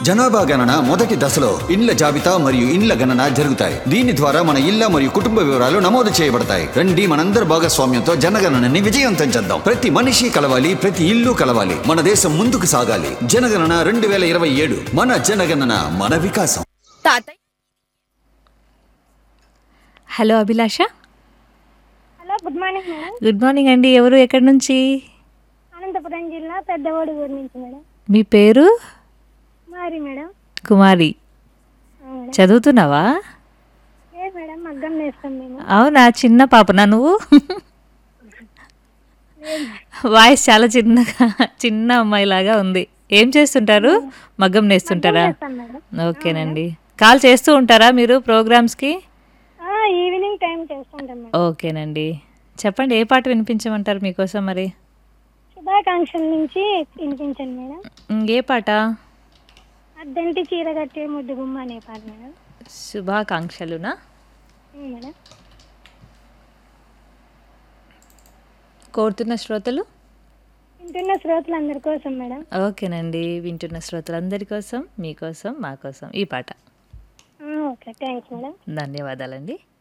జనాభా గణన మొదటి దశలో ఇండ్ల జాబితా మరియు ఇండ్ల గణన జరుగుతాయి దీని ద్వారా మన ఇళ్ల మరియు కుటుంబ వివరాలు నమోదు చేయబడతాయి రండి మనందరి భాగస్వామ్యంతో జనగణనని విజయవంతం చేద్దాం ప్రతి మనిషి కలవాలి ప్రతి ఇల్లు కలవాలి మన దేశం ముందుకు సాగాలి జనగణన రెండు వేల ఇరవై ఏడు మన జనగణన మన వికాసం తాతయ్య hello Abhilasha hello good morning madam good morning అండి ఎవరు ఎక్కడి నుంచి అనంతపురం జిల్లా పెద్దవాడు ఊరు నుంచి మేడం మీ పేరు మరి మేడం కుమారి ఆ మేడం చదువుతున్నావా ఏ మేడం మగ్గం నేస్తాం మేము అవునా చిన్న పాపనా నువ్వు వాయిస్ చాలా చిన్నగా చిన్న అమ్మాయిలాగా ఉంది ఏం చేస్తుంటారు మగ్గం నేస్తుంటారా నేస్తాం మేడం ఓకేనండి కాల్ చేస్తూ ఉంటారా మీరు ప్రోగ్రామ్స్కి ఆ, ఈవినింగ్ టైం చేస్తుంటాం మేడం ఓకేనండి చెప్పండి ఏ పాట వినిపించమంటారు మీకోసం మరి శుభాకాంక్షల నుంచి వినిపించండి మేడం ఉమ్, ఏ పాట అద్దంటి చీర కట్టే ముద్దు గుమ్మ అనే పాట మేడం శుభాకాంక్షలునా ఉం మేడం కోరుతున్న శ్రోతలు వింటున్న శ్రోతలందరి కోసం మేడం ఓకేనండి వింటున్న శ్రోతలందరి కోసం మీకోసం మా కోసం ఈ పాట ఆ, ఓకే థ్యాంక్స్ మేడం ధన్యవాదాలండి